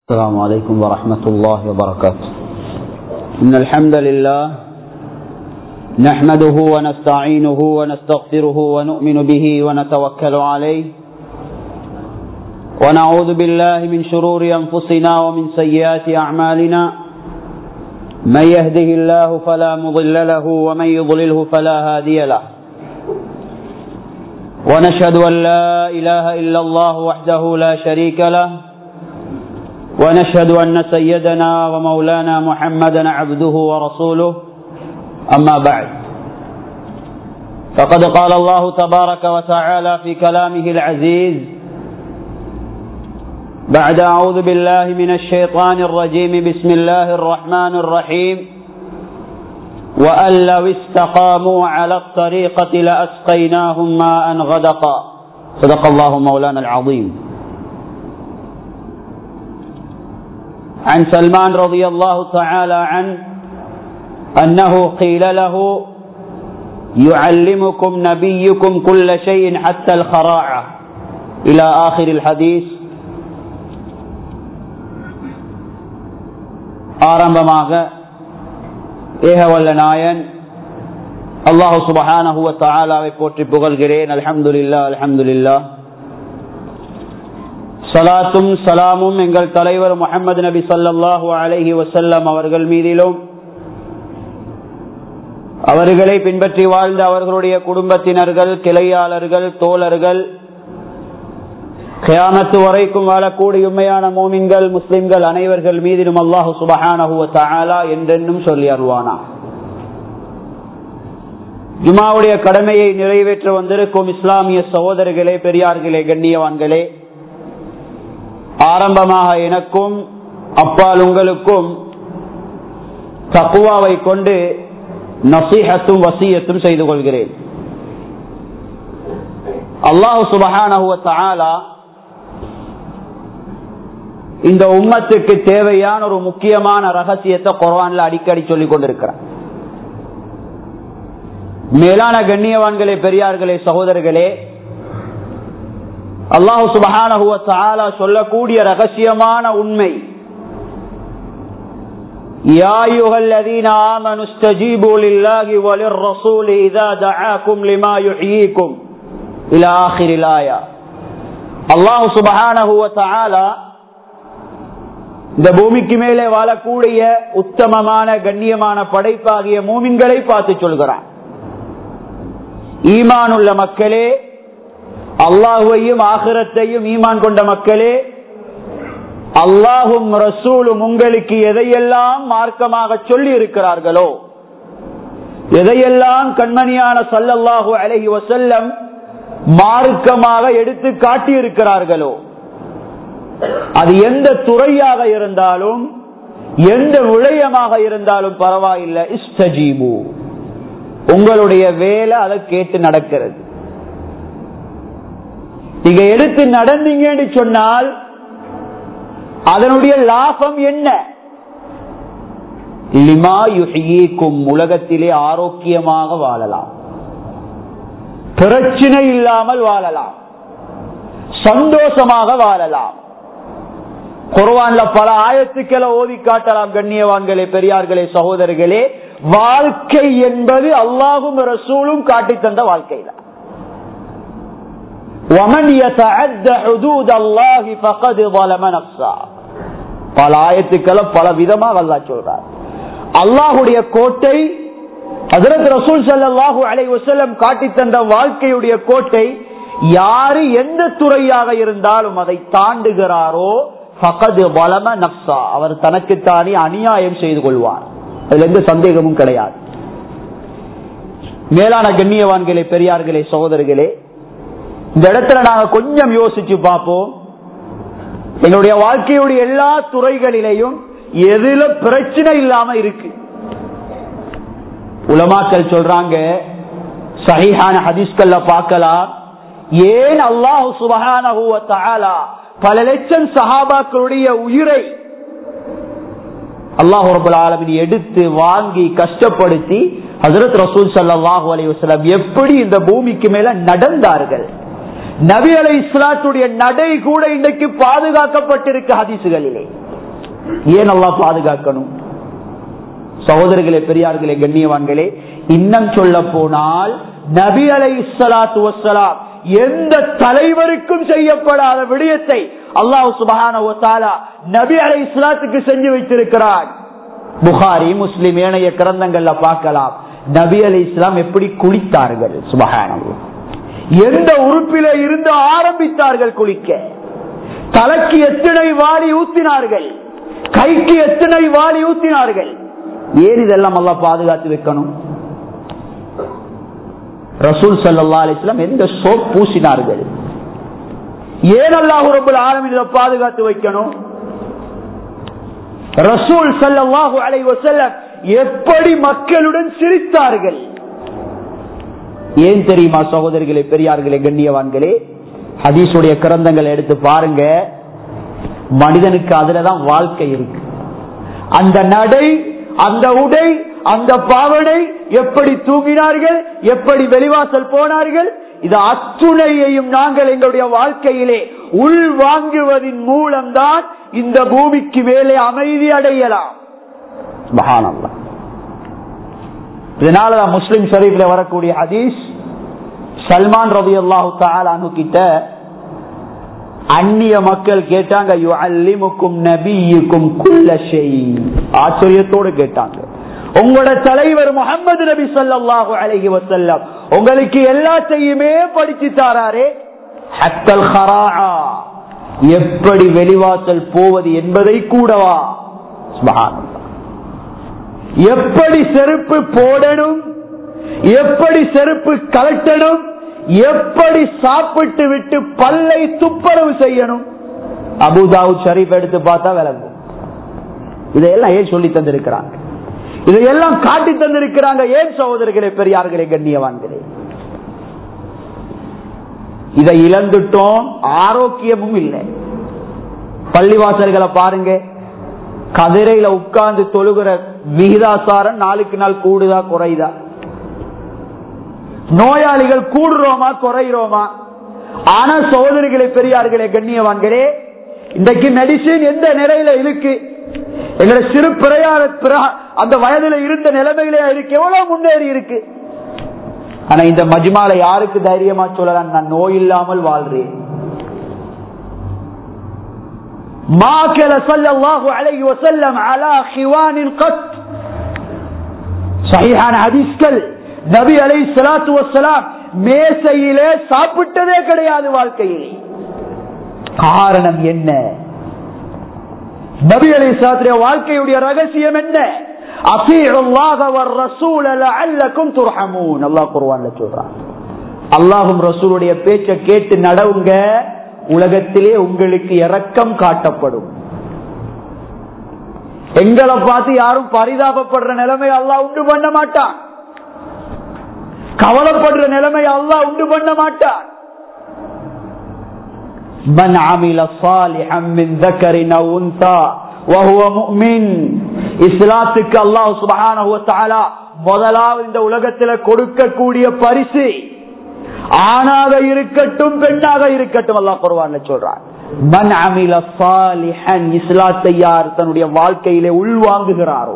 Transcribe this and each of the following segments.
السلام عليكم ورحمة الله وبركاته إن الحمد لله نحمده ونستعينه ونستغفره ونؤمن به ونتوكل عليه ونعوذ بالله من شرور أنفسنا ومن سيئات أعمالنا من يهده الله فلا مضل له ومن يضلله فلا هادي له ونشهد أن لا إله إلا الله وحده لا شريك له ونشهد أن سيدنا ومولانا محمدا عبده ورسوله أما بعد فقد قال الله تبارك وتعالى في كلامه العزيز بعد أعوذ بالله من الشيطان الرجيم بسم الله الرحمن الرحيم وأن لو استقاموا على الطريقة لأسقيناهم ماء غدقا صدق الله مولانا العظيم عن سلمان رضي الله تعالى عنه أنه قيل له يعلمكم نبيكم كل شيء حتى الخراعة إلى آخر الحديث ஆரம்பமாக ஏகவல்ல நாயன் அல்லாஹு சுபஹானஹுவ தாலாவை போற்றி புகழ்கிறேன் அல்ஹம்துலில்லா அல்ஹம்துலில்லா சலாத்தும் சலாமும் எங்கள் தலைவர் முகமது நபி சல்லாஹூ அலஹி வசல்லம் அவர்கள் மீதிலும் அவர்களை பின்பற்றி வாழ்ந்த அவர்களுடைய குடும்பத்தினர்கள் கிளையாளர்கள் தோழர்கள் கியாமத்து வரைக்கும் வாழக்கூடிய உண்மையான மோமின்கள் முஸ்லிம்கள் அனைவர்கள் மீதிலும் அல்லாஹு சுபஹானஹுவ தாலா என்றென்னும் சொல்லி அருவானா ஜுமாவுடைய கடமையை நிறைவேற்ற வந்திருக்கும் இஸ்லாமிய சகோதரர்களே பெரியார்களே கண்ணியவான்களே ஆரம்பமாக எனக்கும் அப்பால் உங்களுக்கும் தக்குவாவை கொண்டு நசீகத்தும் வசியத்தும் செய்து கொள்கிறேன் அல்லாஹு சுபஹானா இந்த உம்மத்துக்கு தேவையான ஒரு முக்கியமான ரகசியத்தை குர்வான்ல அடிக்கடி சொல்லிக் கொண்டிருக்கிறான் மேலான கண்ணியவான்களே பெரியார்களே சகோதரர்களே அல்லாஹு சுபஹான சொல்லக்கூடிய ரகசியமான உண்மை يا أيها الذين آمنوا استجيبوا لله وللرسول إذا دعاكم لما يحييكم إلى آخر الآية الله سبحانه وتعالى இந்த பூமிக்கு மேலே வாழக்கூடிய உத்தமமான கண்ணியமான படைப்பாகிய மூமின்களை பார்த்து சொல்கிறான் ஈமான் உள்ள மக்களே அல்லாஹுவையும் ஆகிரத்தையும் ஈமான் கொண்ட மக்களே அல்லாஹும் ரசூலும் உங்களுக்கு எதையெல்லாம் மார்க்கமாக சொல்லி இருக்கிறார்களோ எதையெல்லாம் கண்மணியான சல்லல்லாஹு அலஹி வசல்லம் மார்க்கமாக எடுத்து காட்டி இருக்கிறார்களோ அது எந்த துறையாக இருந்தாலும் எந்த விடயமாக இருந்தாலும் பரவாயில்லை இஸ்டஜீபு உங்களுடைய வேலை அதை கேட்டு நடக்கிறது நீங்க எடுத்து நடந்தீங்கன்னு சொன்னால் அதனுடைய லாபம் என்ன லிமா யுகிக்கும் உலகத்திலே ஆரோக்கியமாக வாழலாம் பிரச்சனை இல்லாமல் வாழலாம் சந்தோஷமாக வாழலாம் குர்வான்ல பல ஆயத்துக்களை ஓதி காட்டலாம் கண்ணியவான்களே பெரியார்களே சகோதரர்களே வாழ்க்கை என்பது அல்லாஹும் ரசூலும் காட்டி தந்த வாழ்க்கை தான் ومن يتعد حدود الله فقد ظلم نفسه பல ஆயத்துக்களை பல விதமாக அல்லாஹ் சொல்றார் அல்லாஹுடைய கோட்டை ஹசரத் ரசூல் சல்லாஹூ அலை வசல்லம் காட்டி தந்த வாழ்க்கையுடைய கோட்டை யாரு எந்த துறையாக இருந்தாலும் அதை தாண்டுகிறாரோ பகது வளம நப்சா அவர் தனக்குத்தானே அநியாயம் செய்து கொள்வார் அதுல எந்த சந்தேகமும் கிடையாது மேலான கண்ணியவான்களே பெரியார்களே சகோதரர்களே இந்த இடத்துல நாங்க கொஞ்சம் யோசிச்சு பார்ப்போம் எங்களுடைய வாழ்க்கையுடைய எல்லா துறைகளிலையும் எதுல பிரச்சனை இல்லாம இருக்கு உலமாக்கள் சொல்றாங்க சஹிஹான ஹதீஸ்கள்ல பார்க்கலாம் ஏன் அல்லாஹு சுபஹான பல லட்சம் சஹாபாக்களுடைய உயிரை அல்லாஹு ஆலமின் எடுத்து வாங்கி கஷ்டப்படுத்தி ஹசரத் ரசூல் சல்லாஹூ அலி வசலம் எப்படி இந்த பூமிக்கு மேல நடந்தார்கள் நபி அலை இஸ்லாத்துடைய நடை கூட இன்றைக்கு பாதுகாக்கப்பட்டிருக்கு ஹதீசுகளிலே ஏன் அல்லாஹ் பாதுகாக்கணும் சகோதரர்களே பெரியார்களே கண்ணியவான்களே இன்னும் சொல்ல போனால் நபி அலை இஸ்லாத்து வசலாம் எந்த தலைவருக்கும் செய்யப்படாத விடயத்தை அல்லாஹ் சுபஹான நபி அலை இஸ்லாத்துக்கு செஞ்சு வைத்திருக்கிறார் புகாரி முஸ்லிம் ஏனைய கிரந்தங்கள்ல பார்க்கலாம் நபி அலி இஸ்லாம் எப்படி குளித்தார்கள் சுபஹானம் எந்த உறுப்பில இருந்து ஆரம்பித்தார்கள் குளிக்க தலைக்கு எத்தனை வாளி ஊத்தினார்கள் கைக்கு எத்தனை வாளி ஊத்தினார்கள் ஏன் இதெல்லாம் அல்லா பாதுகாத்து வைக்கணும் ரசூல் சல்லா அலிஸ்லாம் எந்த சோப் பூசினார்கள் ஏன் அல்லாஹ் ரபுல் ஆலமின் இதை பாதுகாத்து வைக்கணும் ரசூல் சல்லாஹு அலை வசல்லம் எப்படி மக்களுடன் சிரித்தார்கள் ஏன் தெரியுமா சகோதரிகளே பெரியார்களே கண்ணியவான்களே ஹதீஸுடைய கிரந்தங்களை எடுத்து பாருங்க மனிதனுக்கு அதுலதான் வாழ்க்கை இருக்கு அந்த நடை அந்த உடை அந்த பாவனை எப்படி தூங்கினார்கள் எப்படி வெளிவாசல் போனார்கள் இது அத்துணையையும் நாங்கள் எங்களுடைய வாழ்க்கையிலே உள் வாங்குவதன் மூலம்தான் இந்த பூமிக்கு மேலே அமைதி அடையலாம் மகானல்லா இதனாலதான் முஸ்லிம் ஷரீஃப்ல வரக்கூடிய ஹதீஸ் சல்மான் ரவி அல்லாஹு தாலு கிட்ட அந்நிய மக்கள் கேட்டாங்க நபியுக்கும் ஆச்சரியத்தோடு கேட்டாங்க உங்களோட தலைவர் முகமது நபி சொல்லாஹு அலஹி வசல்லம் உங்களுக்கு எல்லாத்தையுமே படிச்சு தாராரே ஹத்தல் எப்படி வெளிவாசல் போவது என்பதை கூடவா எப்படி செருப்பு போடணும் எப்படி செருப்பு கலட்டணும் எப்படி சாப்பிட்டு விட்டு பல்லை துப்புரவு செய்யணும் அபுதாவு ஷரீப் எடுத்து பார்த்தா விளங்கும் இதையெல்லாம் ஏன் சொல்லி தந்திருக்கிறாங்க இதையெல்லாம் காட்டி தந்திருக்கிறாங்க ஏன் சகோதரர்களே பெரியார்களே கண்ணியவான்களே இதை இழந்துட்டோம் ஆரோக்கியமும் இல்லை பள்ளிவாசல்களை பாருங்க கதிரையில உட்கார்ந்து தொழுகிற விகிதாசாரம் நாளுக்கு நாள் கூடுதா குறையுதா நோயாளிகள் கூடுறோமா குறைகிறோமா ஆனா சோதரிகளை பெரியார்களே கண்ணியவான்களே இன்றைக்கு மெடிசின் எந்த நிலையில இருக்கு எங்களை சிறு பிரயாண அந்த வயதுல இருந்த நிலைமையிலே இருக்கு எவ்வளவு முன்னேறி இருக்கு ஆனா இந்த மஜ்மால யாருக்கு தைரியமா சொல்லலாம் நான் நோய் இல்லாமல் வாழ்றேன் ما كل صلى الله عليه وسلم على خوان قط صحيحான ஹதீஸ்கள் நபி அலை சலாத்து வசலாம் மேசையிலே சாப்பிட்டதே கிடையாது வாழ்க்கையில் காரணம் என்ன நபி அலை சாத்திர வாழ்க்கையுடைய ரகசியம் என்ன அல்லாஹும் ரசூலுடைய பேச்ச கேட்டு நடவுங்க உலகத்திலே உங்களுக்கு இரக்கம் காட்டப்படும் எங்களை பார்த்து யாரும் பரிதாபப்படுற நிலைமை அல்லா உண்டு பண்ண மாட்டான் கவலைப்படுற நிலைமை அல்லா உண்டு பண்ண மாட்டான் من عمل صالحا من ذكر او انثى وهو مؤمن இஸ்லாத்துக்கு அல்லாஹ் சுபஹானஹு வ தஆலா முதலாவது இந்த உலகத்தில் கொடுக்கக்கூடிய பரிசு ஆணாக இருக்கட்டும் பெண்ணாக இருக்கட்டும் அல்லாஹ் குர்ஆன்ல சொல்றான் மன் அமில சாலிஹன் இஸ்லாத்தை யார் தன்னுடைய வாழ்க்கையிலே உள்வாங்குகிறாரோ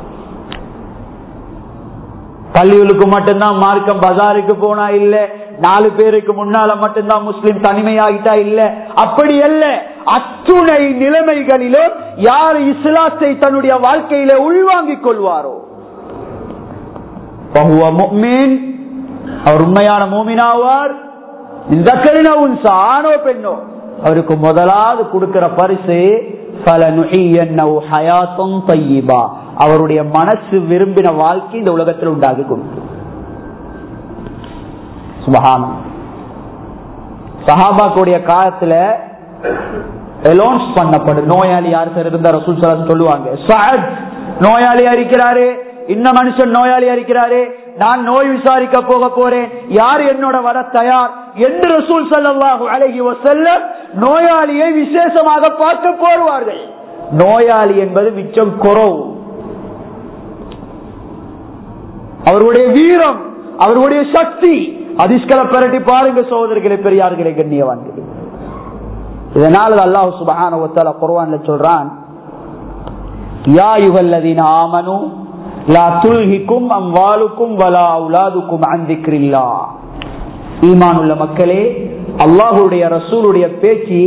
பள்ளிகளுக்கு மட்டும்தான் மார்க்கம் பஜாருக்கு போனா இல்ல நாலு பேருக்கு முன்னால மட்டும்தான் முஸ்லிம் தனிமையாகிட்டா இல்ல அப்படி அல்ல அத்துணை நிலைமைகளிலும் யார் இஸ்லாத்தை தன்னுடைய வாழ்க்கையில உள்வாங்கிக் கொள்வாரோ அவர் உண்மையான மூமினாவார் இந்த கருணவும் ஆணோ பெண்ணோ அவருக்கு முதலாவது கொடுக்கிற பரிசு அவருடைய மனசு விரும்பின வாழ்க்கை இந்த உலகத்தில் உண்டாகி கொடுக்கும் சுபகானம் சஹாபாக்குடைய காலத்துல அலோன்ஸ் பண்ணப்படும் நோயாளி யார் சார் இருந்தா ரசூல் சொல்லுவாங்க நோயாளியா இருக்கிறாரு இன்ன மனுஷன் நோயாளியா இருக்கிறாரு நான் நோய் விசாரிக்க போக போறேன் யார் என்னோட வர தயார் என்று ரசூல் சல்லாஹூ அழகி வசல்ல நோயாளியை விசேஷமாக பார்க்க போடுவார்கள் நோயாளி என்பது மிச்சம் குறவு அவருடைய வீரம் அவருடைய சக்தி அதிஷ்கல பெரட்டி பாருங்க சோதரிகளை பெரியார்களை கண்ணியவான்களே இதனால் அல்லாஹ் சுபஹான ஒத்தால குர்வான்ல சொல்றான் யா யுகல்லதீன ஆமனு லா துல்ஹிக்கும் அம்வாலுக்கும் வலா அவுலாதுக்கும் அந்திக்கிறில்லா ஈமான் உள்ள மக்களே அல்லாஹுடைய ரசூலுடைய பேச்சு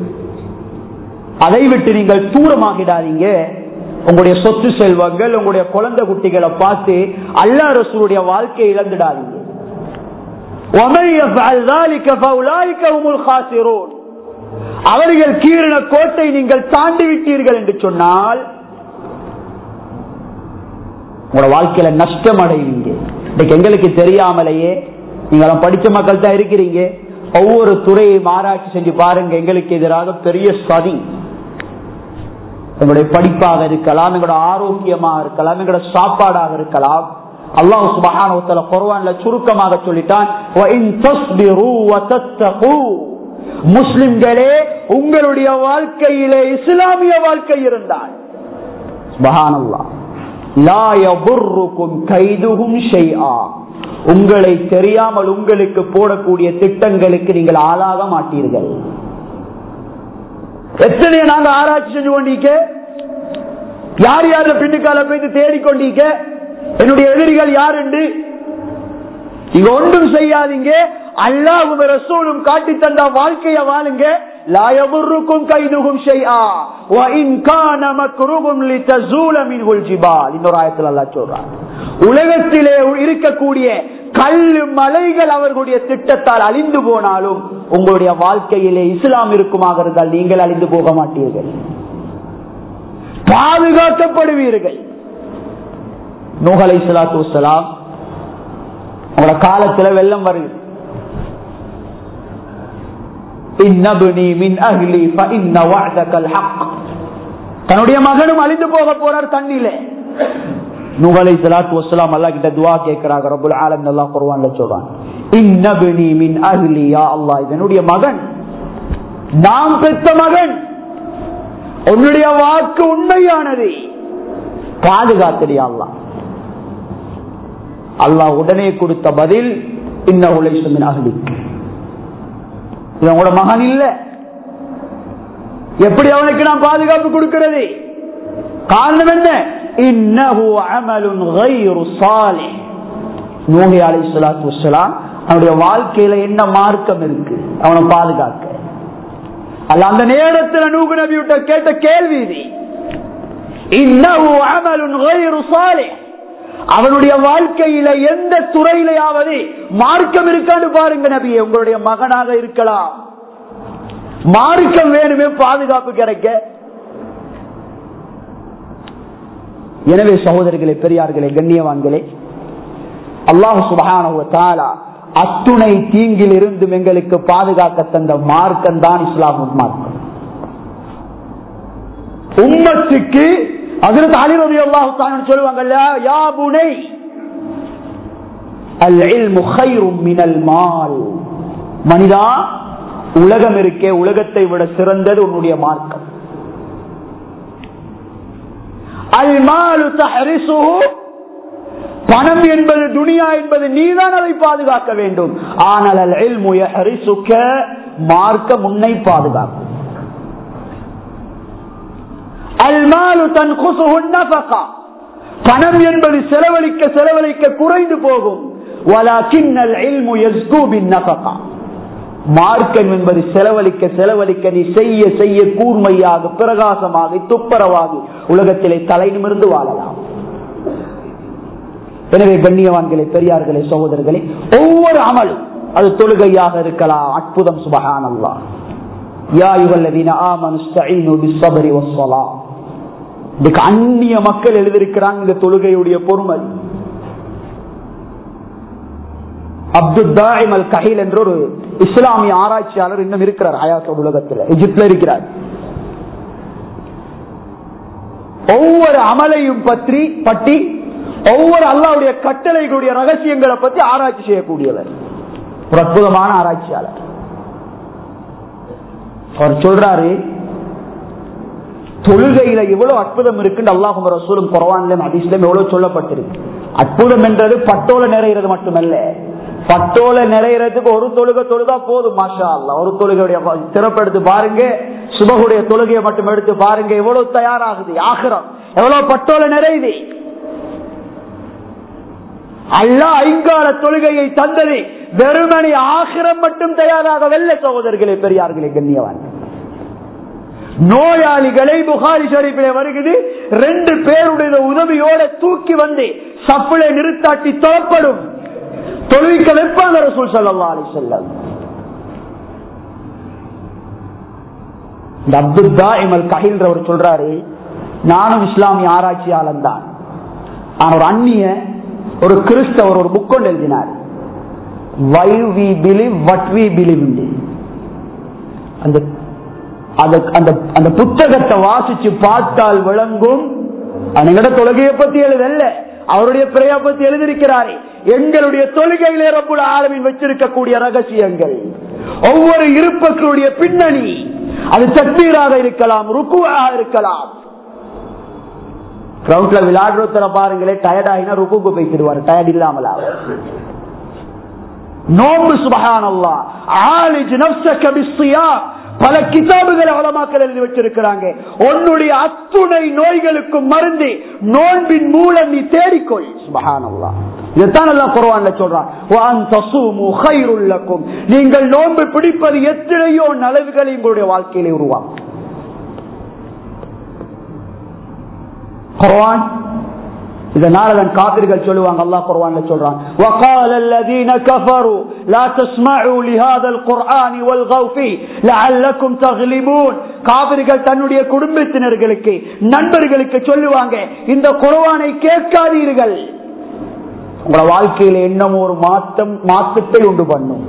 அதை விட்டு நீங்கள் தூரமாகிடாதீங்க உங்களுடைய சொத்து செல்வங்கள் உங்களுடைய குழந்தை குட்டிகளை பார்த்து அல்லா ரசூலுடைய வாழ்க்கையை இழந்துடாதீங்க அவர்கள் கீழின கோட்டை நீங்கள் தாண்டி விட்டீர்கள் என்று சொன்னால் உங்களோட வாழ்க்கையில நஷ்டம் அடைவீங்க இன்னைக்கு எங்களுக்கு தெரியாமலேயே நீங்க படிச்ச மக்கள் தான் இருக்கிறீங்க ஒவ்வொரு துறையையும் ஆராய்ச்சி செஞ்சு பாருங்க எங்களுக்கு எதிராக பெரிய சதி எங்களுடைய படிப்பாக இருக்கலாம் எங்களோட ஆரோக்கியமாக இருக்கலாம் எங்களோட சாப்பாடாக இருக்கலாம் அல்லாஹ் சுபஹானவத்தல குர்ஆன்ல சுருக்கமாக சொல்லிட்டான் முஸ்லிம்களே உங்களுடைய வாழ்க்கையிலே இஸ்லாமிய வாழ்க்கை இருந்தால் சுபஹானல்லாஹ் லா யபுர்ருக்கும் கைதுகும் ஷைஆ உங்களை தெரியாமல் உங்களுக்கு போடக்கூடிய திட்டங்களுக்கு நீங்கள் ஆளாக மாட்டீர்கள் எத்தனையோ நாங்க ஆராய்ச்சி செஞ்சு கொண்டீங்க யார் யார பின்னுக்கால போய் தேடிக்கொண்டீங்க என்னுடைய எதிரிகள் யார் என்று நீங்க ஒன்றும் செய்யாதீங்க அல்லாஹும் ரசூலும் காட்டி தந்த வாழ்க்கைய வாழுங்க லாயபுருக்கும் கைதுகும் ஷைஆ வ இன் கான மக்ருபும் லிதஸூல மின்ஹுல் ஜிபால் இன்னொரு ஆயத்தில் அல்லாஹ் சொல்றான் உலகத்திலே இருக்கக்கூடிய கல்லு மலைகள் அவர்களுடைய திட்டத்தால் அழிந்து போனாலும் உங்களுடைய வாழ்க்கையிலே இஸ்லாம் இருக்குமாக இருந்தால் நீங்கள் அழிந்து போக மாட்டீர்கள் பாதுகாக்கப்படுவீர்கள் நூகலை சலாத்து வலாம் உங்களோட காலத்துல வெள்ளம் வருது தன்னுடைய மகனும் அழிந்து போக போறார் தண்ணில நூகலை சலாத்து வலாம் அல்லா கிட்ட துவா கேட்கிறாங்க ரபுல் ஆலம் நல்லா குருவான்ல சொல்றான் இன்னபினி மின் அஹ்லியா அல்லா இதனுடைய மகன் நாம் பெற்ற மகன் உன்னுடைய வாக்கு உண்மையானது பாதுகாத்தடியா அல்லா அல்லாஹ் உடனே கொடுத்த பதில் இன்ன உழைசுமின் அகலி இது உங்களோட மகன் இல்ல எப்படி அவனுக்கு நான் பாதுகாப்பு கொடுக்கிறது காரணம் என்ன இன்னஹு அமலுன் கைரு சாலிஹ் நூஹி அலைஹிஸ்ஸலாத்து வஸ்ஸலாம் அவனுடைய வாழ்க்கையில என்ன மார்க்கம் இருக்கு அவனை பாதுகாக்க அல்ல அந்த நேரத்தில் நூகு நபி விட்ட கேட்ட கேள்வி இது இன்னஹு அமலுன் கைரு சாலிஹ் அவனுடைய வாழ்க்கையில எந்த துறையிலையாவது மார்க்கம் இருக்கான்னு பாருங்க நபியே உங்களுடைய மகனாக இருக்கலாம் மார்க்கம் வேணுமே பாதுகாப்பு கிடைக்க எனவே சகோதரர்களே பெரியார்களே கண்ணியவான்களே அல்லாஹு சுபகான அத்துணை தீங்கில் இருந்தும் எங்களுக்கு பாதுகாக்க தந்த மார்க்கம் தான் இஸ்லாம் மார்க்கம் உம்மத்துக்கு அதில் அலிரதி அல்லாஹு சொல்லுவாங்கல்ல யா புனை அல் இல்மு கைரும் மினல் மால் மனிதா உலகம் இருக்கே உலகத்தை விட சிறந்தது உன்னுடைய மார்க்கம் அல் மாலு தஹரிசுஹு பணம் என்பது துனியா என்பது நீதான் அதை பாதுகாக்க வேண்டும் ஆனால் அல் இல்மு யஹரிசுக மார்க்கம் உன்னை பாதுகாக்கும் அல்மாலு தன் நபகா பணம் என்பது செலவழிக்க செலவழிக்க குறைந்து போகும் மார்க்கம் என்பது செலவழிக்க செலவழிக்க நீ செய்ய செய்ய கூர்மையாக பிரகாசமாக துப்பரவாகி உலகத்திலே தலை நிமிர்ந்து வாழலாம் எனவே கண்ணியவான்களே பெரியார்களே சகோதரர்களே ஒவ்வொரு அமலும் அது தொழுகையாக இருக்கலாம் அற்புதம் சுபகானல்லா யா யுகல்லதீன ஆமனு ஸ்தஈனு பிஸ்ஸப்ரி வஸ்ஸலாத் இதுக்கு அந்நிய மக்கள் எழுதியிருக்கிறாங்க இந்த தொழுகையுடைய பொறுமை அப்துல் தாயிம் அல் கஹில் என்ற ஒரு இஸ்லாமிய ஆராய்ச்சியாளர் இன்னும் இருக்கிறார் ஹயாத்தோட உலகத்தில் எஜிப்ட்ல இருக்கிறார் ஒவ்வொரு அமலையும் பற்றி பற்றி ஒவ்வொரு அல்லாவுடைய கட்டளைகளுடைய ரகசியங்களை பற்றி ஆராய்ச்சி செய்யக்கூடியவர் ஒரு அற்புதமான ஆராய்ச்சியாளர் அவர் சொல்றாரு தொழுகையில எவ்வளவு அற்புதம் இருக்குன்னு அல்லாஹும் ரசூலும் குரவான்லயும் அதிசயம் எவ்வளவு சொல்லப்பட்டிருக்கு அற்புதம் என்றது பட்டோல நிறைகிறது மட்டுமல்ல பட்டோல நிறையறதுக்கு ஒரு தொழுகை தொழுதா போதும் மாஷா அல்லா ஒரு தொழுகையுடைய சிறப்பெடுத்து பாருங்க சுபகுடைய தொழுகையை மட்டும் எடுத்து பாருங்க எவ்வளவு தயாராகுது ஆகிரம் எவ்வளவு பட்டோல நிறையுது அல்ல ஐங்கால தொழுகையை தந்தது வெறுமணி ஆகிரம் மட்டும் தயாராக வெள்ள சகோதரர்களே பெரியார்களே கண்ணியவான் நோயாளிகளை புகாரி ஷரீஃபிலே வருகிறது ரெண்டு பேருடைய உதவியோட தூக்கி வந்து சப்பிளை நிறுத்தாட்டி தொழப்படும் தொழுவிக்க வைப்பாங்க ரசூல் சல்லா அலி செல்லம் இந்த அப்துல்லா எமல் கஹில்றவர் சொல்றாரு நானும் இஸ்லாமிய ஆராய்ச்சியாளன் தான் ஆனா ஒரு அந்நிய ஒரு கிறிஸ்தவர் ஒரு புக் கொண்டு எழுதினார் why we believe what we believe அந்த அந்த அந்த புத்தகத்தை வாசிச்சு பார்த்தால் விளங்கும் எங்கட தொழுகையை பத்தி எழுதல்ல அவருடைய பிறைய பத்தி எழுதியிருக்கிறாரே எங்களுடைய தொழுகையிலே ரப்புல ஆளுமின் வச்சிருக்கக்கூடிய ரகசியங்கள் ஒவ்வொரு இருப்பக்களுடைய பின்னணி அது தக்பீராக இருக்கலாம் ருக்குவாக இருக்கலாம் கிரவுண்ட்ல விளையாடுறத பாருங்களே டயர்ட் ஆகினா ருக்குக்கு போய்த்திடுவார் டயர்ட் இல்லாமலா நோம்பு சுபகான் அல்லா ஆலிஜ் நப்சக பிஸ்ஸியா பல கிதாபுகளை வளமாக்கல் எழுதி வச்சிருக்கிறாங்க உன்னுடைய அத்துணை நோய்களுக்கும் மருந்து நோன்பின் மூலம் நீ தேடிக்கொள் சுபஹானல்லாஹ் இதைத்தான் எல்லாம் குர்ஆன்ல சொல்றான் வான் தசூமு கைருல் லக்கும் நீங்கள் நோன்பு பிடிப்பது எத்தனையோ நலவுகளை உங்களுடைய வாழ்க்கையிலே உருவாக்கும் குர்ஆன் இதனால தான் காபிர்கள் சொல்லுவாங்க அல்லாஹ் குர்ஆன்ல சொல்றான் وقال الذين كفروا لا تسمعوا لهذا القرآن والغوا فيه لعلكم تغلبون காபிர்கள் தன்னுடைய குடும்பத்தினர்களுக்கு நண்பர்களுக்கு சொல்லுவாங்க இந்த குர்ஆனை கேட்காதீர்கள் உங்களோட வாழ்க்கையில என்னமோ ஒரு மாற்றம் மாற்றத்தை உண்டு பண்ணும்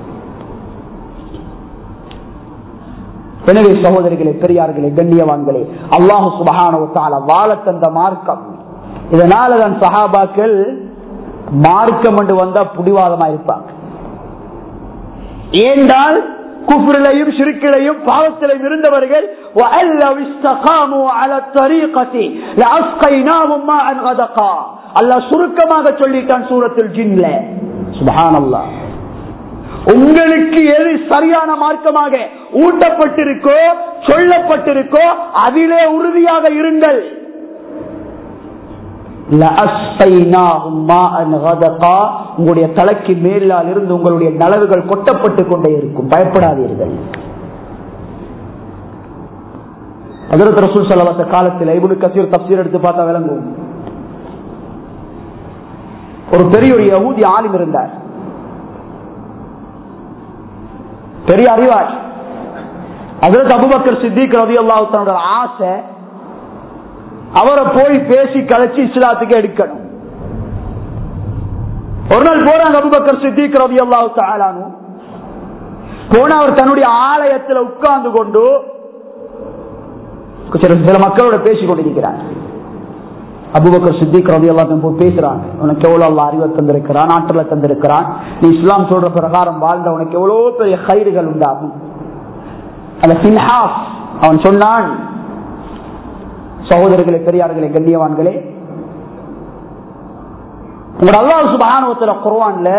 எனவே சகோதரிகளே பெரியார்களே கண்ணியவான்களே அல்லாஹு சுபகான வாழ தந்த மார்க்கம் இதனாலதான் சஹாபாக்கள் மார்க்கம் என்று வந்தா புடிவாதமா இருப்பாங்க ஏண்டால் குஃப்ரிலையும் சிறுக்கிலையும் பாவத்திலையும் இருந்தவர்கள் அல்லாஹ் சுருக்கமாக சொல்லிட்டான் சூரத்தில் ஜின்ல சுபஹானல்லாஹ் உங்களுக்கு எது சரியான மார்க்கமாக ஊட்டப்பட்டிருக்கோ சொல்லப்பட்டிருக்கோ அதிலே உறுதியாக இருங்கள் உங்களுடைய தலைக்கு மேலால் இருந்து உங்களுடைய நலவுகள் கொட்டப்பட்டு கொண்டே இருக்கும் பயப்படாதீர்கள் அதற்கு ரசூல் சலவத்த காலத்தில் இபுனு கசீர் தப்சீர் எடுத்து பார்த்தா விளங்கும் ஒரு பெரிய ஒரு யகூதி ஆலிம் இருந்தார் பெரிய அறிவார் அதற்கு அபுபக்கர் சித்திக் ரவி அல்லாஹ் ஆசை அவரை போய் பேசி கலைச்சு இஸ்லாத்துக்கு எடுக்கணும் ஒரு நாள் போறாங்க அபுபக்கர் சித்திக் ரவி அல்லாஹு போன அவர் தன்னுடைய ஆலயத்தில் உட்கார்ந்து கொண்டு சில மக்களோட பேசி கொண்டிருக்கிறார் அபுபக்கர் சித்திக் ரவி எல்லாத்தையும் போய் பேசுறாங்க உனக்கு எவ்வளவு அல்லா அறிவை தந்திருக்கிறான் நாட்டில் தந்திருக்கிறான் நீ இஸ்லாம் சொல்ற பிரகாரம் வாழ்ந்த உனக்கு எவ்வளவு பெரிய கயிறுகள் உண்டாகும் அந்த சின்ஹாஸ் அவன் சொன்னான் சகோதரர்களே பெரியார்களே கண்ணியவான்களே உங்களோட அல்லாஹ் சுபானுவத்துல குர்வான்ல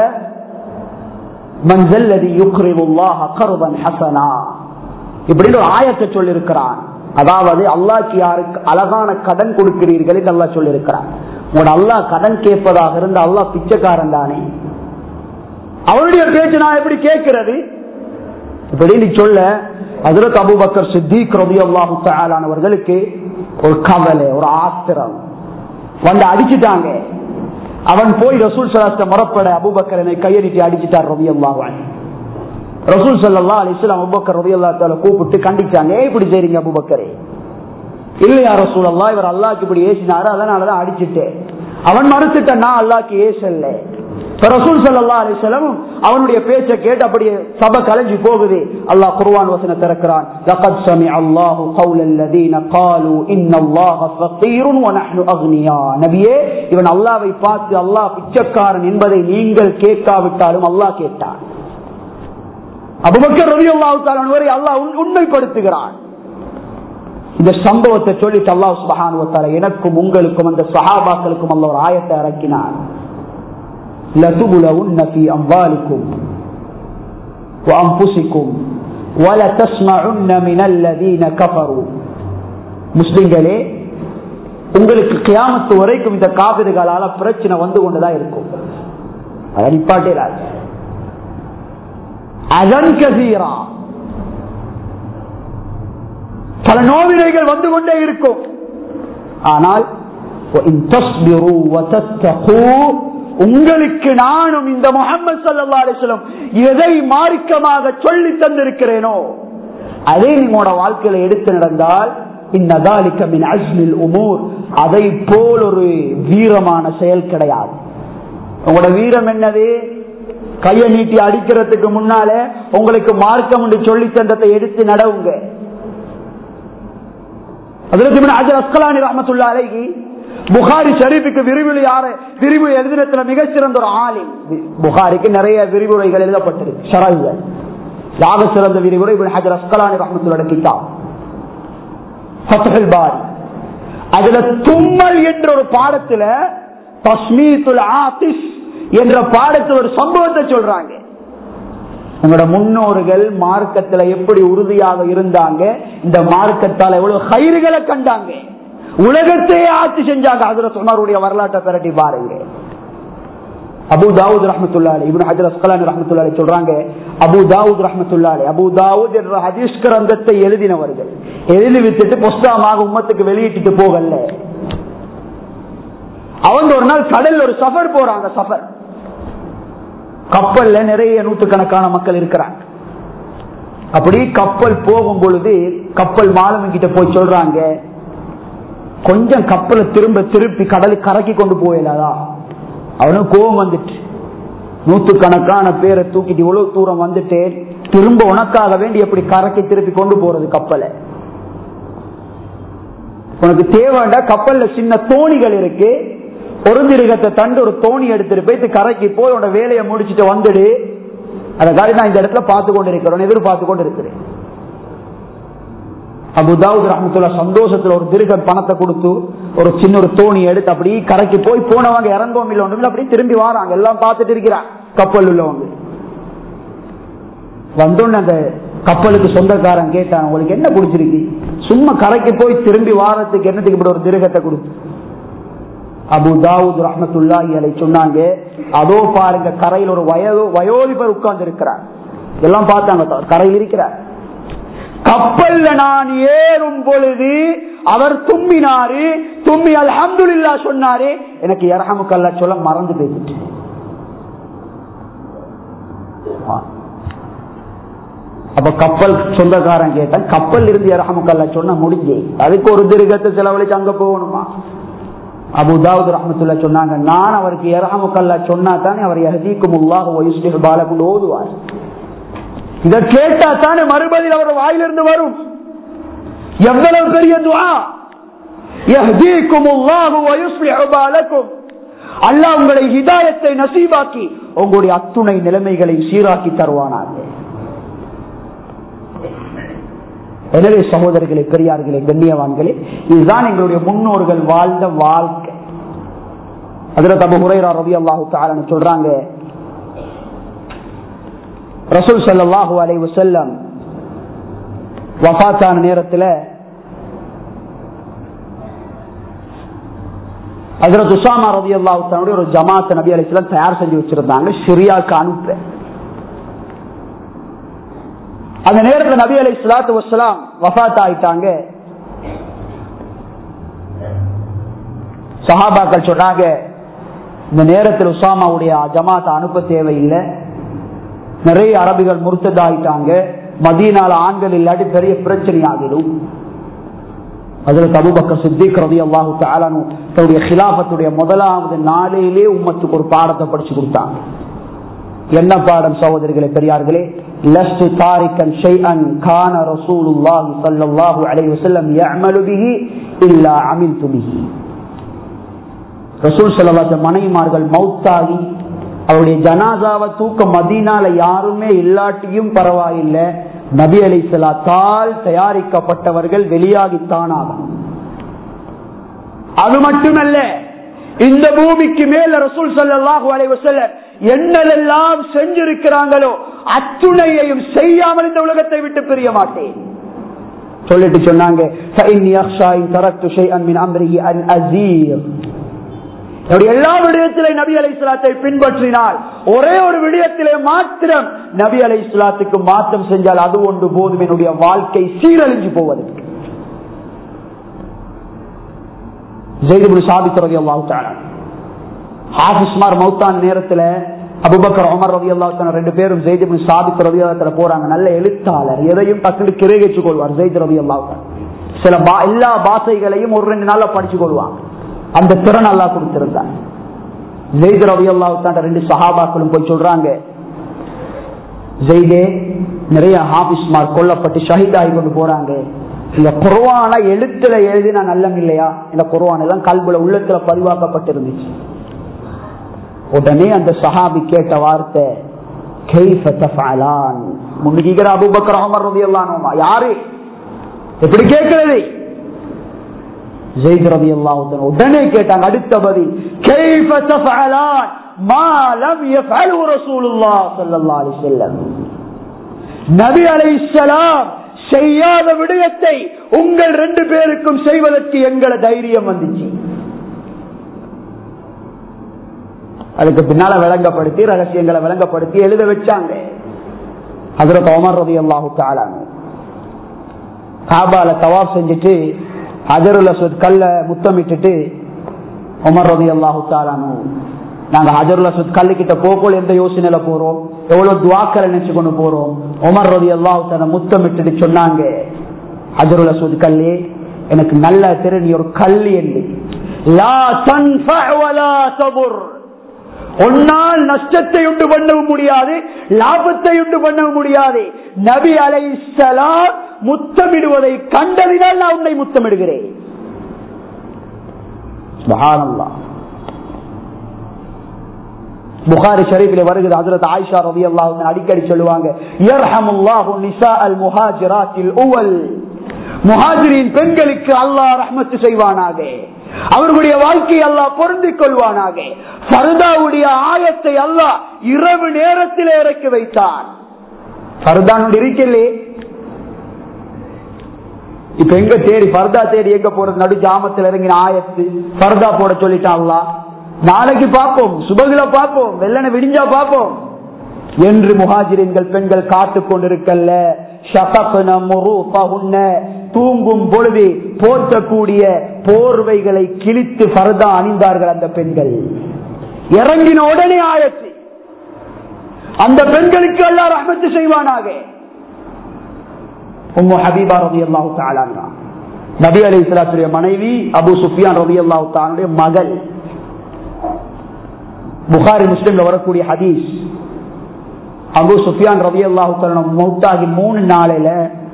மஞ்சள் யுக்ரிமுல்லாஹ கருதன் ஹசனா இப்படின்னு ஒரு ஆயத்தை சொல்லியிருக்கிறான் அதாவது அல்லாக்கு யாருக்கு அழகான கடன் கொடுக்கிறீர்கள் என்று அல்லா சொல்லியிருக்கிறான் உங்களோட அல்லாஹ் கடன் கேட்பதாக இருந்த அல்லாஹ் பிச்சைக்காரன் தானே அவருடைய பேச்சு நான் எப்படி கேட்கிறது இப்படி சொல்ல அதிரத் அபுபக்கர் சித்திக் ரவி அல்லாஹு அவர்களுக்கு ஒரு கவலை ஒரு ஆத்திரம் வந்து அடிச்சுட்டாங்க அவன் போய் ரசூல் சலாஸ்ட முறப்பட அபுபக்கர் என்னை கையெழுத்தி அடிச்சுட்டார் ரவி அல்லாஹான் ரசூல் சல்லா அலிஸ்லாம் அபுபக்கர் ரவி அல்லா கூப்பிட்டு கண்டிச்சாங்க இப்படி செய்றீங்க அபுபக்கரே இல்லையா ரசூல் அல்லா இவர் அல்லாக்கு இப்படி ஏசினாரு அதனாலதான் அடிச்சுட்டேன் அவன் மறுத்துட்ட நான் அல்லாக்கு ஏசல்ல ரசூல் சல்லா அலிஸ்லாம் அவனுடைய பேச்சை கேட்டு அப்படியே சபை கலைஞ்சு போகுது அல்லாஹ் குர்வான் வசன திறக்கிறான் لقد سمع الله قول الذين قالوا ان الله فقير ونحن اغنياء நபியே இவன் அல்லாஹ்வை பார்த்து அல்லாஹ் பிச்சைக்காரன் என்பதை நீங்கள் கேட்காவிட்டாலும் அல்லாஹ் கேட்டான் அபுபக்கர் ரவி அல்லாஹு வரை அல்லாஹ் உண்மைப்படுத்துகிறான் இந்த சம்பவத்தை சொல்லிட்டு அல்லாஹ் சுபஹான் எனக்கும் உங்களுக்கும் அந்த சஹாபாக்களுக்கும் அல்ல ஒரு ஆயத்தை இறக்கினான் لتبلغن في أموالكم وأنفسكم ولتسمعن من الذين كفروا முஸ்லிம்களே உங்களுக்கு கியாமத்து வரைக்கும் இந்த காவிரிகளால பிரச்சனை வந்து கொண்டுதான் இருக்கும் அதை நிப்பாட்டிடாது அதன் கசீரா பல நோவினைகள் வந்து கொண்டே இருக்கும் ஆனால் உங்களுக்கு நானும் இந்த முகமது சல்லா அலிஸ்லம் எதை மார்க்கமாக சொல்லி தந்திருக்கிறேனோ அதை உங்களோட வாழ்க்கையில எடுத்து நடந்தால் அதை போல் ஒரு வீரமான செயல் கிடையாது உங்களோட வீரம் என்னது கையை நீட்டி அடிக்கிறதுக்கு முன்னால உங்களுக்கு மார்க்கம் என்று சொல்லி தந்ததை எடுத்து நடவுங்க புகாரி ஷரீஃபுக்கு விரிவுரை யாரு விரிவுரை எழுதினத்துல மிகச்சிறந்த ஒரு ஆளி புகாரிக்கு நிறைய விரிவுரைகள் எழுதப்பட்டிருக்கு ஷராய்கள் யாக சிறந்த விரிவுரை ஹஜர் அஸ்கலானி ரஹமத்துல்லோட கிதாப் பாரி அதுல தும்மல் என்ற ஒரு பாடத்துல தஸ்மீத்துல் ஆதிஸ் என்ற பாடத்தில் ஒரு சம்பவத்தை சொல்றாங்க உங்களோட முன்னோர்கள் மார்க்கத்துல எப்படி உறுதியாக இருந்தாங்க இந்த மார்க்கத்தால் எவ்வளவு கயிறுகளை கண்டாங்க உலகத்தையே ஆட்சி செஞ்சாங்க அதுல சொன்னாருடைய வரலாற்றை பெரட்டி பாருங்க அபு தாவூத் ரஹமத்துல்லாலே இவன் ஹஜர் அஸ்கலான் ரஹமத்துல்லாலே சொல்றாங்க அபு தாவூத் ரஹமத்துல்லாலே அபு தாவூத் என்ற ஹதீஸ் கிரந்தத்தை எழுதினவர்கள் எழுதி வித்துட்டு புஸ்தகமாக உம்மத்துக்கு வெளியிட்டு போகல அவங்க ஒரு நாள் கடல்ல ஒரு சஃபர் போறாங்க சஃபர் கப்பல்ல நிறைய நூற்றுக்கணக்கான மக்கள் இருக்கிறாங்க அப்படி கப்பல் போகும் பொழுது கப்பல் மாலுமி கிட்ட போய் சொல்றாங்க கொஞ்சம் கப்பலை திரும்ப திருப்பி கடலுக்கு கரைக்கி கொண்டு போயிடாதா அவனும் கோபம் வந்துட்டு நூத்துக்கணக்கான பேரை தூக்கிட்டு இவ்வளவு தூரம் வந்துட்டு திரும்ப உனக்காக வேண்டி எப்படி கரைக்கி திருப்பி கொண்டு போறது கப்பலை உனக்கு தேவைண்டா கப்பல்ல சின்ன தோணிகள் இருக்கு ஒரு திருகத்தை தண்டு ஒரு தோணி எடுத்துட்டு போயிட்டு கரைக்கு போய் உன்னோட வேலையை முடிச்சுட்டு வந்துடு அதை காடி நான் இந்த இடத்துல பார்த்து கொண்டு இருக்கிறோம் எதிர்பார்த்து கொண்டு இருக்கிறேன் அபுதாவுத் ரஹமத்துல்லா சந்தோஷத்துல ஒரு திருகன் பணத்தை கொடுத்து ஒரு சின்ன ஒரு தோணி எடுத்து அப்படி கரைக்கு போய் போனவங்க இறங்கவும் இல்லை ஒன்றும் அப்படி திரும்பி வராங்க எல்லாம் பார்த்துட்டு இருக்கிறான் கப்பல் உள்ளவங்க வந்தோன்னு அந்த கப்பலுக்கு சொந்தக்காரன் கேட்டான் உங்களுக்கு என்ன பிடிச்சிருக்கு சும்மா கரைக்கு போய் திரும்பி வாரத்துக்கு என்னத்துக்கு இப்படி ஒரு திருகத்தை கொடுத்து அபு தாவூத் ரஹமத்துல்லா அதை சொன்னாங்க அதோ பாருங்க கரையில் ஒரு வயதோ வயோதிபர் உட்கார்ந்து இருக்கிறார் எல்லாம் பார்த்தாங்க கரையில் இருக்கிறார் கப்பல்ல நான் ஏறும் பொழுது அவர் தும்பினாரு தும்பி அல்ஹம்துல்லா சொன்னாரு எனக்கு இரஹமுக்கல்லா சொல்ல மறந்து பேசிட்டு அப்ப கப்பல் சொந்தக்காரன் கேட்டான் கப்பல் இருந்து இரஹமுக்கல்லா சொன்ன முடிஞ்சே அதுக்கு ஒரு திருகத்தை செலவழிச்சு அங்க போகணுமா அபுதாவுத் ரஹமத்துல்லா சொன்னாங்க நான் அவருக்கு இரஹமுக்கல்லா சொன்னா தானே அவர் யஹதீக்கும் உல்லாஹ் வயுஸ்லிஹ் பாலகுண்டு ஓதுவார் இதை கேட்டா தானே மறுபடியில் அவர் வாயிலிருந்து வரும் எவ்வளவு பெரிய துவா அல்லாஹ் உங்களை ஹிதாயத்தை நசீபாக்கி உங்களுடைய அத்துணை நிலைமைகளை சீராக்கி தருவானாக எனவே சகோதரர்களே பெரியார்களே கண்ணியவான்களே இதுதான் எங்களுடைய முன்னோர்கள் வாழ்ந்த வாழ்க்கை அதுல தபு ஹுரைரா ரவி அல்லாஹு தாலன்னு சொல்றாங்க ரசூல் சல்லாஹூ அலை வசல்லம் வஃத்தான நேரத்தில் ஹசரத் உசாமா ரவி அல்லாஹுடைய ஒரு ஜமாத் நபி அலிஸ்லாம் தயார் செஞ்சு வச்சிருந்தாங்க சிரியாவுக்கு அனுப்ப அந்த நேரத்தில் நபி அலி சலாத்து வசலாம் வஃத் ஆயிட்டாங்க சஹாபாக்கள் சொன்னாங்க இந்த நேரத்தில் உசாமாவுடைய ஜமாத்தை அனுப்ப தேவையில்லை நிறைய அரபிகள் முர்த்ததாயிட்டாங்க மதியனால ஆண்கள் இல்லாட்டி பெரிய பிரச்சனை ஆகிடும் அதுல தபுபக்க சித்திக் ரவி அல்லாஹு தாலானு தன்னுடைய ஹிலாபத்துடைய முதலாவது நாளையிலே உம்மத்துக்கு ஒரு பாடத்தை படிச்சு கொடுத்தாங்க என்ன பாடம் சகோதரிகளே பெரியார்களே லஸ்து தாரிக்கன் ஷைஅன் கான ரசூலுல்லாஹி ஸல்லல்லாஹு அலைஹி வஸல்லம் يعمل به الا عملت به ரசூல் ஸல்லல்லாஹு மனைவிமார்கள் மௌத்தாகி அவருடைய ஜனாசாவை தூக்க மதீனால யாருமே இல்லாட்டியும் பரவாயில்லை நபி அலி சலாத்தால் தயாரிக்கப்பட்டவர்கள் வெளியாகித்தான் ஆகும் அது மட்டுமல்ல இந்த பூமிக்கு மேல ரசூல் சல்லாஹு அலைவசல்ல என்னதெல்லாம் செஞ்சிருக்கிறாங்களோ அத்துணையையும் செய்யாமல் இந்த உலகத்தை விட்டு பிரிய மாட்டேன் சொல்லிட்டு சொன்னாங்க "فإني أخشى إن تركت شيئا من أمره أن أزيغ." என்னுடைய எல்லா விடயத்திலே நபி அலை இஸ்லாத்தை பின்பற்றினால் ஒரே ஒரு விடயத்திலே மாத்திரம் நபி அலை இஸ்லாத்துக்கு மாற்றம் செஞ்சால் அது ஒன்று போதும் என்னுடைய வாழ்க்கை சீரழிஞ்சு போவதற்கு ஜெய்துபுல் சாபித் ரவி அல்லாஹ் ஹாஃபிஸ்மார் மௌத்தான் நேரத்துல அபுபக்கர் உமர் ரவி அல்லாஹ் ரெண்டு பேரும் ஜெய்துபுல் சாபித் ரவி அல்லாஹ் போறாங்க நல்ல எழுத்தாளர் எதையும் டக்குனு கிரகிச்சு கொள்வார் ஜெயித் ரவி அல்லாஹ் சில பா- எல்லா பாஷைகளையும் ஒரு ரெண்டு நாள்ல படிச்சு கொள்வாங்க அந்த திறன் அல்லா கொடுத்திருந்தார் ஜெயித் ரவி அல்லாஹ் ரெண்டு சஹாபாக்களும் போய் சொல்றாங்க ஜெய்தே நிறைய ஹாபிஸ்மார் கொல்லப்பட்டு ஷஹீதாகி கொண்டு போறாங்க இந்த குர்வான எழுத்துல எழுதினா நல்லம் இல்லையா இந்த குர்வான் எல்லாம் கல்புல உள்ளத்துல பதிவாக்கப்பட்டிருந்துச்சு உடனே அந்த சஹாபி கேட்ட வார்த்தை "கைஃப தஃஅலான்?" முன்னுக்கு அபூபக்கர் உமர் ரலியல்லாஹு அன்ஹுமா யாரு எப்படி கேட்கிறது ஜெயித் ரலியல்லாஹு அன்ஹு உடனே கேட்டாங்க அடுத்த பதில் "கைஃப தஃஅலான் மா லம் யஃஅலு ரசூலுல்லாஹ் ஸல்லல்லாஹு அலைஹி வஸல்லம்?" நபி அலைஹிஸ்ஸலாம் செய்யாத விடயத்தை உங்கள் ரெண்டு பேருக்கும் செய்வதற்கு எங்களை தைரியம் வந்துச்சு அதுக்கு பின்னால விளங்கப்படுத்தி ரகசியங்களை விளங்கப்படுத்தி எழுத வச்சாங்க அதுல உமர் ரதி அல்லாஹு காபால தவாப் செஞ்சுட்டு ஹஜருல கல்ல முத்தமிட்டுட்டு உமர் ரதி அல்லாஹு தாலானு நாங்க ஹஜருல கல்லு கிட்ட போகல எந்த யோசனையில போறோம் எவ்வளவு துவாக்களை நினைச்சு கொண்டு போறோம் உமர் ரதி அல்லாஹு தாலா முத்தமிட்டுட்டு சொன்னாங்க ஹஜருல கல்லு எனக்கு நல்ல திரு நீ ஒரு கல்லு என்று லா தன்ஃபஅ வலா தபுர் ஒன்னால் நஷ்டத்தை உண்டு பண்ணவும் முடியாது லாபத்தை உண்டு பண்ணவும் முடியாது நபி அலை முத்தமிடுவதை கண்டதினால் நான் உன்னை முத்தமிடுகிறேன் சுப்ஹானல்லாஹ். புகாரி ஷரீஃபில் வருகிறது ஹஜரத் ஆயிஷா ரலியல்லாஹு அன்ஹா அடிக்கடி சொல்லுவாங்க யர்ஹமுல்லாஹு நிசாஅல் முஹாஜிராத்தில் உவல் முஹாஜிரின் பெண்களுக்கு அல்லாஹ் ரஹ்மத்து செய்வானாக அவர்களுடைய வாழ்க்கையை அல்லாஹ் பொருந்திக் கொள்வானாக ஃபர்தாவுடைய ஆயத்தை அல்லாஹ் இரவு நேரத்தில் இறக்கி வைத்தான் ஃபர்தான் இருக்கலே இப்ப எங்க தேடி பர்தா தேடி எங்க போறது நடு ஜாமத்தில் இறங்கின ஆயத்து பர்தா போட சொல்லிட்டாங்களா நாளைக்கு பார்ப்போம் சுபகில பார்ப்போம் வெள்ளனை விடிஞ்சா பார்ப்போம் என்று முஹாஜிரின்கள் பெண்கள் காத்துக் கொண்டிருக்கல்ல ஷஃபக்ன முரூஃபஹுன்ன, தூங்கும் பொழுது போர்த்தக்கூடிய போர்வைகளை கிழித்து பர்தா அணிந்தார்கள் அந்த பெண்கள் இறங்கின உடனே ஆயத்து அந்த பெண்களுக்கு எல்லாம் ரஹ்மத்து செய்வானாக உம்மு ஹபீபா ரவி அல்லாஹு தாலாங்க நபி அலி இஸ்லாத்துடைய மனைவி அபு சுஃபியான் ரவி அல்லாஹு தாலுடைய மகள் புகாரி முஸ்லிம்ல வரக்கூடிய ஹதீஸ் அபு சுஃபியான் ரவி அல்லாஹு மௌத்தாகி மூணு நாளையில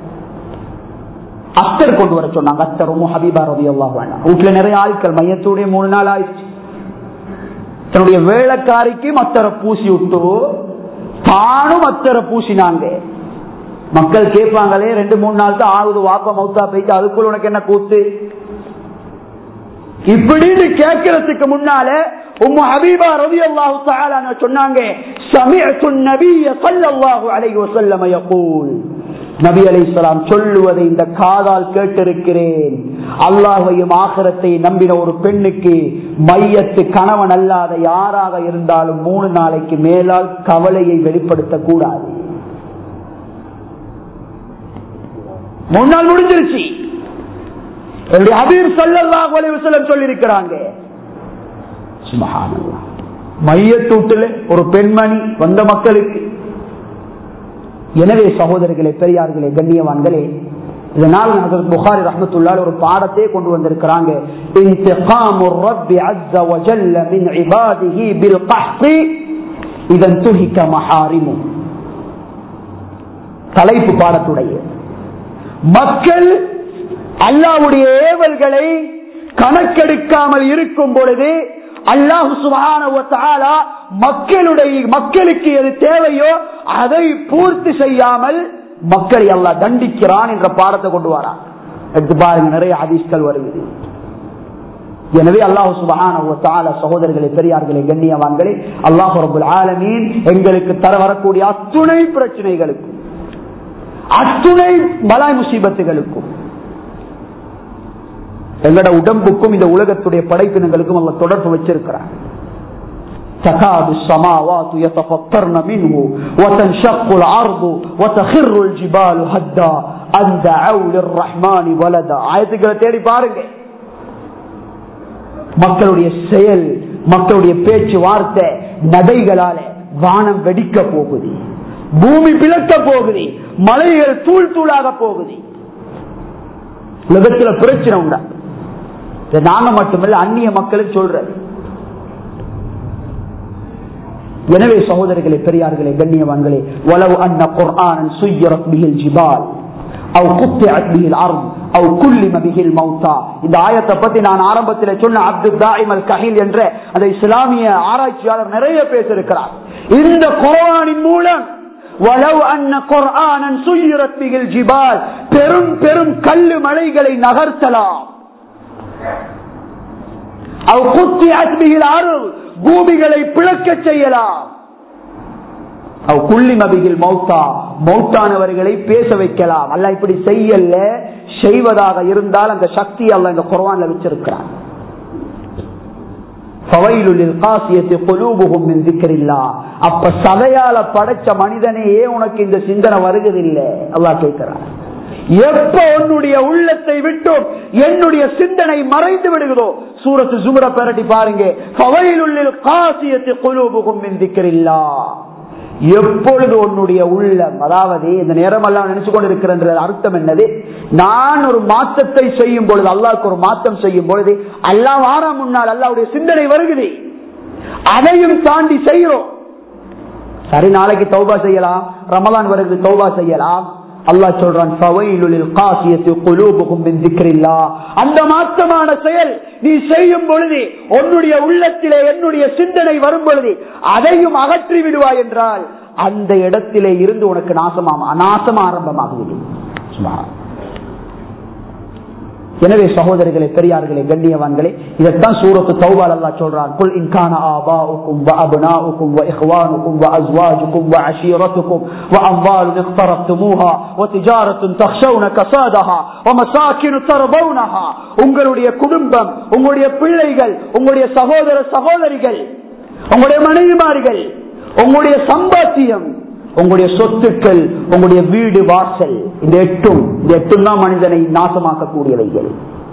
அத்தர் கொண்டு வர சொன்னாங்க அத்தர் உம்மு ஹபீபா ரவி அல்லாஹு வீட்டுல நிறைய ஆட்கள் மையத்துடைய மூணு நாள் ஆயிடுச்சு தன்னுடைய வேலைக்காரிக்கு அத்தரை பூசி விட்டு தானும் அத்தரை பூசினாங்க மக்கள் கேட்பாங்களே ரெண்டு மூணு நாள் தான் ஆகுது வாப்பா மௌத்தா போயிட்டு அதுக்குள்ள உனக்கு என்ன கூத்து இப்படின்னு கேட்கறதுக்கு முன்னால உம்மு ஹபீபா ரவி அல்லாஹு சொன்னாங்க சமீஅத்து நபிய ஸல்லல்லாஹு அலைஹி வஸல்லம் யகூல் நபி அலைஹிஸ்ஸலாம் சொல்லுவதை இந்த காதால் கேட்டிருக்கிறேன் அல்லாஹையும் ஆகரத்தை நம்பின ஒரு பெண்ணுக்கு மையத்து கணவன் அல்லாத யாராக இருந்தாலும் மூணு நாளைக்கு மேலால் கவலையை வெளிப்படுத்த கூடாது மூணு நாள் முடிஞ்சிருச்சு என்னுடைய அபீர் சல்லல்லாஹு அலைஹி வஸல்லம் சொல்லியிருக்கிறாங்க சுப்ஹானல்லாஹ் மையத்தூட்டில் ஒரு பெண்மணி வந்த மக்களுக்கு எனவே சகோதரர்களே பெரியார்களே கண்ணியவான்களே இதனால் ஹஜரத் புகாரி ரஹ்மத்துல்லாஹி ஒரு பாடத்தை கொண்டு வந்திருக்கிறாங்க இன்திகாமு ரப்பி அஸ்ஸ வஜல்ல மின் இபாதிஹி பில் கஹ்தி இதன் துஹிக மஹாரிமு தலைப்பு பாடத்துடைய மக்கள் அல்லாவுடைய ஏவல்களை கணக்கெடுக்காமல் இருக்கும் பொழுது அல்லாஹு சுபான மக்களுடைய மக்களுக்கு எது தேவையோ அதை பூர்த்தி செய்யாமல் மக்களை அல்லாஹ் தண்டிக்கிறான் என்ற பாடத்தை கொண்டு வரான் எடுத்து பாருங்க நிறைய அதிர்ஷ்கள் வருகிறது எனவே அல்லாஹு சுபஹான சகோதரர்களே பெரியார்களே கண்ணியவான்களே அல்லாஹு ரபுல் ஆலமீன் எங்களுக்கு தர வரக்கூடிய அத்துணை பிரச்சனைகளுக்கும் அத்துணை பலாய் முசீபத்துகளுக்கும் எங்களோட உடம்புக்கும் இந்த உலகத்துடைய படைப்பினங்களுக்கும் அல்ல தொடர்பு வச்சிருக்கிறார் تكاد السماوات يتفطرن منه وتنشق الارض وتخر الجبال هدا ان دعوا للرحمن ولدا ஆயத்துக்களை தேடி பாருங்க மக்களுடைய செயல் மக்களுடைய பேச்சு வார்த்தை நடைகளால வானம் வெடிக்க போகுது பூமி பிளக்க போகுது மலைகள் தூள் தூளாக போகுது உலகத்துல பிரச்சனை உண்டா நாங்க மட்டுமல்ல அந்நிய மக்களும் சொல்றது எனவே சகோதரர்களே பெரியார்களே கண்ணியவான்களே வலவு அன்ன குர்ஆனன் சுய்யரத் பிஹில் ஜிபால் அவ் குத்திஅத் பிஹில் அர்த் அவ் குல்லிம பிஹில் மௌத்தா இந்த ஆயத்தை பத்தி நான் ஆரம்பத்தில் சொன்ன அப்துல் தாயிம் அல் கஹில் என்ற அந்த இஸ்லாமிய ஆராய்ச்சியாளர் நிறைய பேசியிருக்கிறார் இந்த குர்ஆனின் மூலம் வலவு அன்ன குர்ஆனன் சுய்யரத் பிஹில் ஜிபால் பெரும் பெரும் கல்லு மலைகளை நகர்த்தலாம் அவ் குத்திஅத் பிஹில் அர்த் பூமிகளை பிளக்க செய்யலாம் குள்ளிமபிகில் மௌத்தா மௌத்தானவர்களை பேச வைக்கலாம் அல்ல இப்படி செய்யல செய்வதாக இருந்தால் அந்த சக்தி அல்ல இந்த குரவான்ல வச்சிருக்கிறான் அப்ப சதையால படைச்ச மனிதனையே உனக்கு இந்த சிந்தனை வருவதில்லை அல்லா கேட்கிறான் எப்ப உன்னுடைய உள்ளத்தை விட்டும் என்னுடைய சிந்தனை மறைந்து விடுகிறோ சூரத்து சுமர பெரட்டி பாருங்க காசியத்தை குழுபுகும் எந்திக்கிறீல்லா எப்பொழுது உன்னுடைய உள்ளம் அதாவது இந்த நேரம் எல்லாம் நினைச்சு கொண்டிருக்கிற அர்த்தம் என்னது நான் ஒரு மாற்றத்தை செய்யும் பொழுது அல்லாவுக்கு ஒரு மாற்றம் செய்யும் பொழுது அல்லா வாரம் முன்னால் அல்லாவுடைய சிந்தனை வருகுது அதையும் தாண்டி செய்யறோம் சரி நாளைக்கு தௌபா செய்யலாம் ரமலான் வருகிறது தௌபா செய்யலாம் அல்லா சொல்றான் அந்த மாற்றமான செயல் நீ செய்யும் பொழுது உன்னுடைய உள்ளத்திலே என்னுடைய சிந்தனை வரும் பொழுது அதையும் அகற்றி விடுவாய் என்றால் அந்த இடத்திலே இருந்து உனக்கு நாசமா நாசம் ஆரம்பமாகுது எனவே சகோதரர்களே பெரியார்களே கண்ணியவான்களே இதைத்தான் சூரத்து தௌபால் அல்லா சொல்றான் குல் இன்கான ஆபாவுக்கும் وأبناؤكم وإخوانكم وأزواجكم وعشيرتكم وأموال اقترفتموها وتجارة تخشون كسادها ومساكن ترضونها உங்களுடைய குடும்பம் உங்களுடைய பிள்ளைகள் உங்களுடைய சகோதர சகோதரிகள் உங்களுடைய மனைவிமார்கள் உங்களுடைய சம்பாத்தியம் உங்களுடைய சொத்துக்கள் உங்களுடைய வீடு வாசல் இந்த எட்டும் இந்த எட்டும் தான் மனிதனை நாசமாக்கக்கூடியவைகள்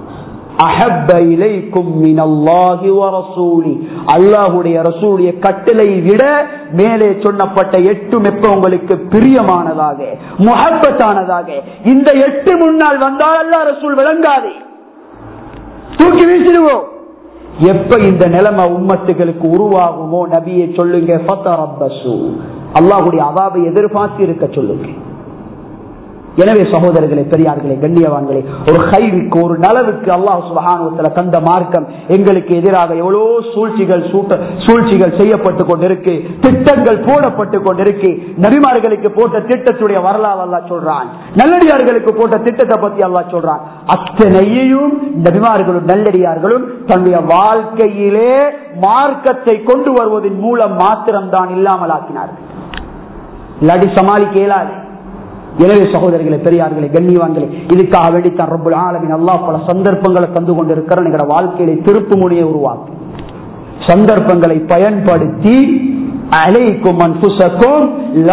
அல்லாஹுடைய ரசூலுடைய கட்டளை விட மேலே சொன்னப்பட்ட எட்டும் எப்ப உங்களுக்கு பிரியமானதாக முகப்பத்தானதாக இந்த எட்டு முன்னால் வந்தால் அல்லா ரசூல் விளங்காதே தூக்கி வீசிடுவோம் எப்ப இந்த நிலைமை உம்மத்துகளுக்கு உருவாகுமோ நபியை சொல்லுங்க அல்லாஹுடைய அவாவை எதிர்பார்த்து இருக்க சொல்லுங்க எனவே சகோதரர்களே பெரியார்களே கண்ணியவான்களே ஒரு கைவிக்கு ஒரு நலவுக்கு அல்லாஹ் சுபகானுவத்தில் தந்த மார்க்கம் எங்களுக்கு எதிராக எவ்வளோ சூழ்ச்சிகள் சூழ்ச்சிகள் செய்யப்பட்டு கொண்டிருக்கு திட்டங்கள் போடப்பட்டு கொண்டிருக்கு நபிமார்களுக்கு போட்ட திட்டத்துடைய வரலாறு அல்லா சொல்றான் நல்லடியார்களுக்கு போட்ட திட்டத்தை பத்தி அல்லா சொல்றான் அத்தனையையும் நபிமார்களும் நல்லடியார்களும் தன்னுடைய வாழ்க்கையிலே மார்க்கத்தை கொண்டு வருவதன் மூலம் மாத்திரம்தான் இல்லாமல் ஆக்கினார்கள் இல்லாட்டி சமாளிக்க இயலாது எனவே சகோதரிகளை பெரியார்களை கண்ணியவான்களை இதுக்காக வேண்டித்தான் ரப்புல் ஆலமின் அல்லா பல சந்தர்ப்பங்களை தந்து கொண்டிருக்கிற எங்களோட வாழ்க்கையில திருப்பு முனையை உருவாக்கு சந்தர்ப்பங்களை பயன்படுத்தி அலைக்கும் அன்புசக்கும்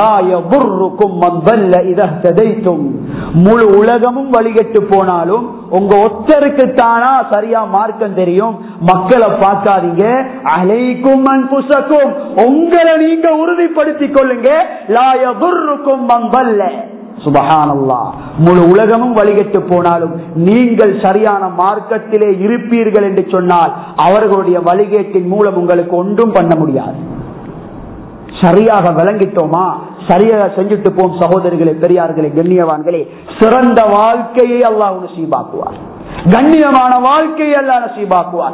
முழு உலகமும் வழிகட்டு போனாலும் உங்க ஒத்தருக்கு தானா சரியா மார்க்கம் தெரியும் மக்களை பார்க்காதீங்க அலைக்கும் அன்புசக்கும் உங்களை நீங்க உறுதிப்படுத்திக் கொள்ளுங்க லாயபுர்ருக்கும் மம்பல்ல சுபஹானல்லா முழு உலகமும் வழிகட்டு போனாலும் நீங்கள் சரியான மார்க்கத்திலே இருப்பீர்கள் என்று சொன்னால் அவர்களுடைய வழிகேட்டின் மூலம் உங்களுக்கு ஒன்றும் பண்ண முடியாது சரியாக விளங்கிட்டோமா சரியாக செஞ்சுட்டு போம் சகோதரிகளே பெரியார்களே கண்ணியவான்களே சிறந்த வாழ்க்கையை அல்லாஹ் நசீபாக்குவார் கண்ணியமான வாழ்க்கையை அல்லாஹ் நசீபாக்குவார்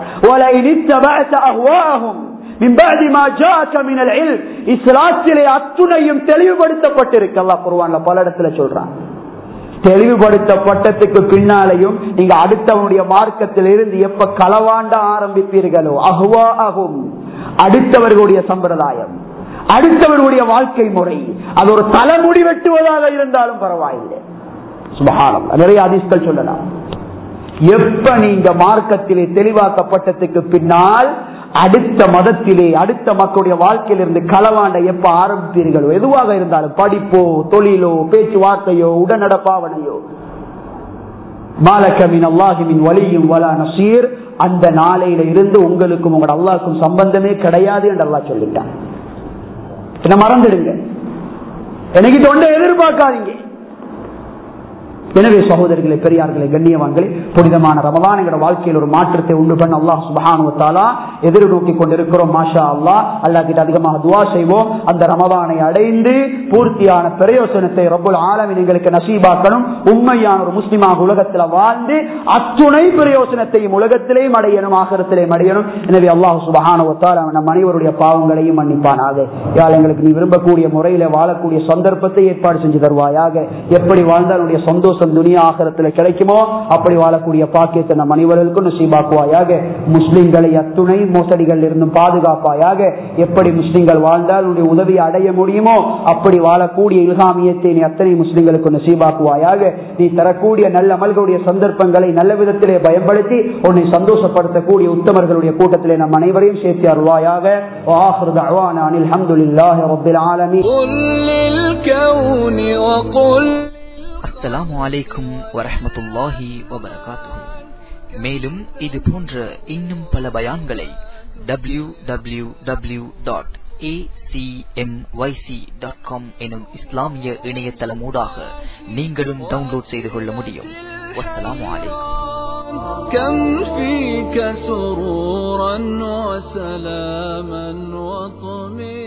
இஸ்லாத்திலே அத்துணையும் தெளிவுபடுத்தப்பட்டிருக்கு அல்லா குருவான்ல பல இடத்துல சொல்றான் தெளிவுபடுத்தப்பட்டதுக்கு பின்னாலையும் நீங்க அடுத்தவனுடைய மார்க்கத்தில் இருந்து எப்ப களவாண்ட ஆரம்பிப்பீர்களோ அகுவா ஆகும் அடுத்தவர்களுடைய சம்பிரதாயம் அடுத்தவர்களுடைய வாழ்க்கை முறை அது ஒரு தலைமுடி வெட்டுவதாக இருந்தாலும் பரவாயில்லை சுபகானம் நிறைய அதிர்ஷ்டம் சொல்லலாம் எப்ப நீங்க மார்க்கத்திலே தெளிவாக்கப்பட்டதுக்கு பின்னால் அடுத்த மதத்திலே அடுத்த மக்களுடைய வாழ்க்கையிலிருந்து களவாண்ட எப்ப ஆரம்பிப்பீர்களோ எதுவாக இருந்தாலும் படிப்போ தொழிலோ பேச்சுவார்த்தையோ உடனடப்பாவனையோ மாலக்கமின் அல்லாஹிமின் வலியும் வலா நசீர் அந்த நாளையில இருந்து உங்களுக்கும் உங்களோட அல்லாஹ்க்கும் சம்பந்தமே கிடையாது என்று அல்லாஹ் சொல்லிட்டான் என்ன மறந்துடுங்க எனக்கு தொண்டை எதிர்பார்க்காதீங்க எனவே சகோதரர்களே பெரியார்களே கண்ணியவான்களே புனிதமான ரமதான் எங்களோட வாழ்க்கையில் ஒரு மாற்றத்தை உண்டு பண்ண அல்லாஹ் சுபஹானுவத்தாலா எதிர்நோக்கி கொண்டிருக்கிறோம் மாஷா அல்லாஹ் அல்லா கிட்ட அதிகமாக துவா செய்வோம் அந்த ரமதானை அடைந்து பூர்த்தியான பிரயோசனத்தை ரப்புல் ஆலமின் எங்களுக்கு நசீபாக்கணும் உண்மையான ஒரு முஸ்லிமாக உலகத்தில் வாழ்ந்து அத்துணை பிரயோசனத்தையும் உலகத்திலேயும் அடையணும் ஆகரத்திலேயும் அடையணும் எனவே அல்லாஹ் சுபஹானுவத்தால் நம் அனைவருடைய பாவங்களையும் மன்னிப்பானாக யாழ் எங்களுக்கு நீ விரும்பக்கூடிய முறையில வாழக்கூடிய சந்தர்ப்பத்தை ஏற்பாடு செஞ்சு தருவாயாக எப்படி வாழ்ந்தால் உன்னுடைய சந்தோஷம் துனியா ஆகரத்தில் கிடைக்குமோ அப்படி வாழக்கூடிய பாக்கியத்தை நம் அனைவர்களுக்கும் நசீபாக்குவாயாக முஸ்லிம்களை அத்துணை மோசடிகள் இருந்தும் பாதுகாப்பாயாக எப்படி முஸ்லிம்கள் வாழ்ந்தால் உன்னுடைய உதவியை அடைய முடியுமோ அப்படி வாழக்கூடிய இல்ஹாமியத்தை நீ அத்தனை முஸ்லிம்களுக்கு நசீபாக்குவாயாக நீ தரக்கூடிய நல்ல அமல்களுடைய சந்தர்ப்பங்களை நல்ல விதத்திலே பயன்படுத்தி உன்னை சந்தோஷப்படுத்தக்கூடிய உத்தமர்களுடைய கூட்டத்திலே நம் அனைவரையும் சேர்த்து அருள்வாயாக وآخر دعوانا عن الحمد لله رب العالمين قل للكون وقل அஸ்ஸலாமு அலைக்கும் வரஹ்மத்துல்லாஹி வபரகாத்துஹு மேலும் இது போன்ற இன்னும் பல பயான்களை டபிள்யூ டபிள்யூ டபிள்யூ டாட் எனும் இஸ்லாமிய இணையதளமூடாக நீங்களும் டவுன்லோட் செய்து கொள்ள முடியும் வஸ்ஸலாமு அலைக்கும் كم فيك سرورا وسلاما وطمئنا